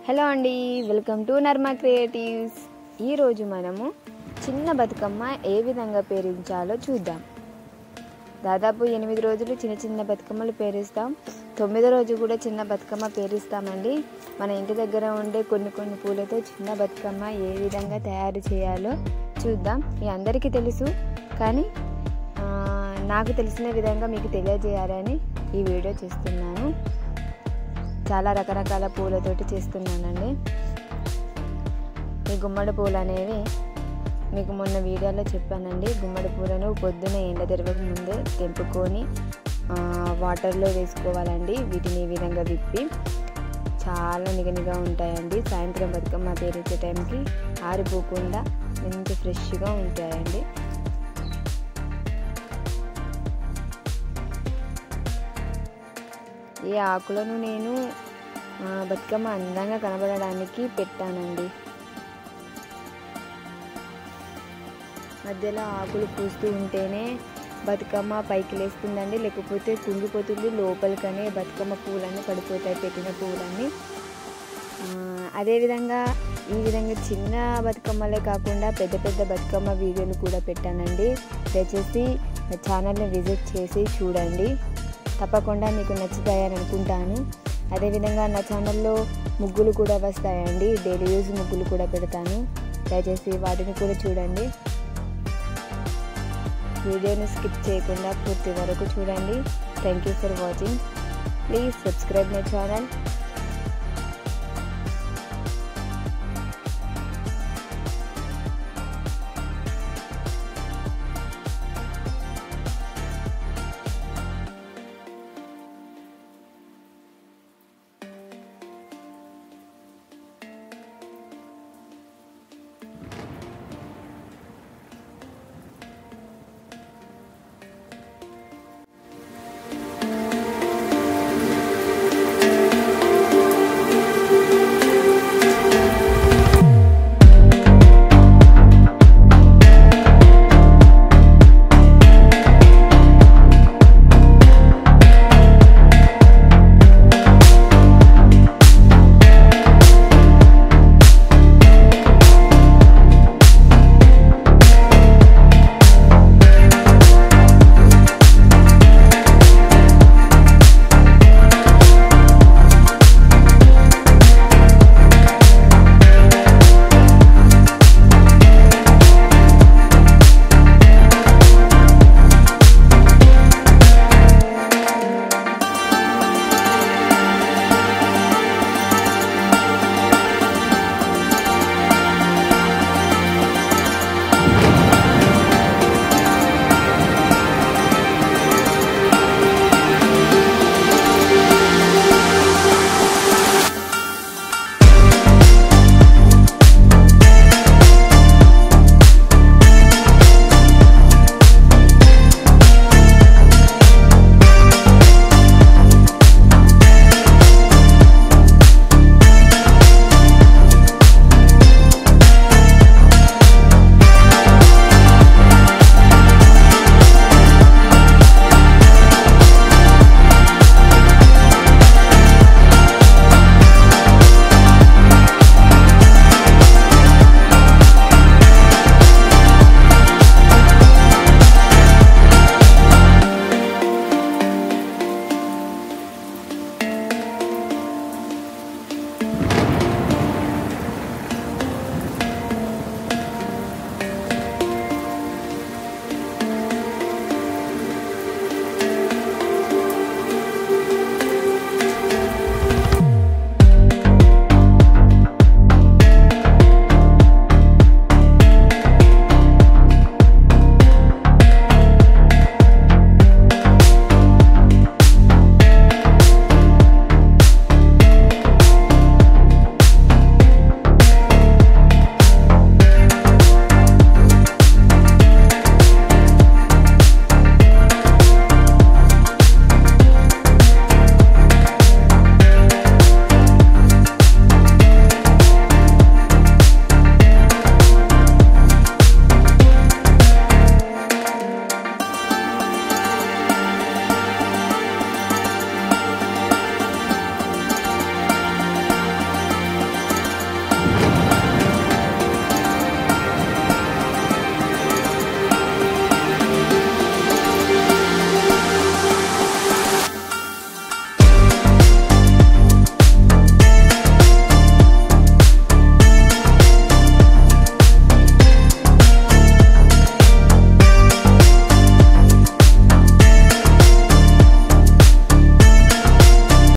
hello అండి welcome to నర్మా creatives ఈరోజు మనము చిన్న బతుకమ్మ ఏ విధంగా పేరించాలో చూద్దాం దాదాపు ఎనిమిది రోజులు చిన్న చిన్న బతుకమ్మలు పేరుస్తాం తొమ్మిదో రోజు కూడా చిన్న బతుకమ్మ పేరుస్తామండి మన ఇంటి దగ్గర ఉండే కొన్ని కొన్ని పూలతో చిన్న బతుకమ్మ ఏ విధంగా తయారు చేయాలో చూద్దాం మీ అందరికీ తెలుసు కానీ ఆ, నాకు తెలిసిన విధంగా మీకు తెలియజేయాలని ఈ వీడియో చేస్తున్నాను చాలా రకరకాల పూలతోటి చేస్తున్నానండి ఈ గుమ్మడి పూలు అనేవి మీకు మొన్న వీడియోలో చెప్పానండి గుమ్మడి పూలను పొద్దున ఎండ తెరవక ముందే తెంపుకొని ఆ, వాటర్లో వేసుకోవాలండి వీటిని ఈ విధంగా విప్పి చాలా నిగనిగా ఉంటాయండి సాయంత్రం బతుకమ్మ పేరించే టైంకి ఆరిపోకుండా మంచి ఫ్రెష్గా ఉంటాయండి ఈ ఆకులను నేను ఆ, బతుకమ్మ అందంగా కనబడడానికి పెట్టానండి మధ్యలో ఆకులు పూస్తూ ఉంటేనే బతుకమ్మ పైకి లేస్తుందండి లేకపోతే కుంగిపోతుంది లోపలికనే బతుకమ్మ పూలన్నీ పడిపోతాయి పెట్టిన పూలన్నీ ఆ, అదేవిధంగా ఈ విధంగా చిన్న బతుకమ్మలే కాకుండా పెద్ద పెద్ద బతుకమ్మ వీడియోలు కూడా పెట్టానండి దయచేసి నా ఛానల్ని విజిట్ చేసి చూడండి తప్పకుండా మీకు నచ్చుతాయని అనుకుంటాను అదేవిధంగా నా ఛానల్లో ముగ్గులు కూడా వస్తాయండి డైలీ యూజ్ ముగ్గులు కూడా పెడతాను దయచేసి వాటిని కూడా చూడండి వీడియోని స్కిప్ చేయకుండా పూర్తి వరకు చూడండి thank you for watching please subscribe my channel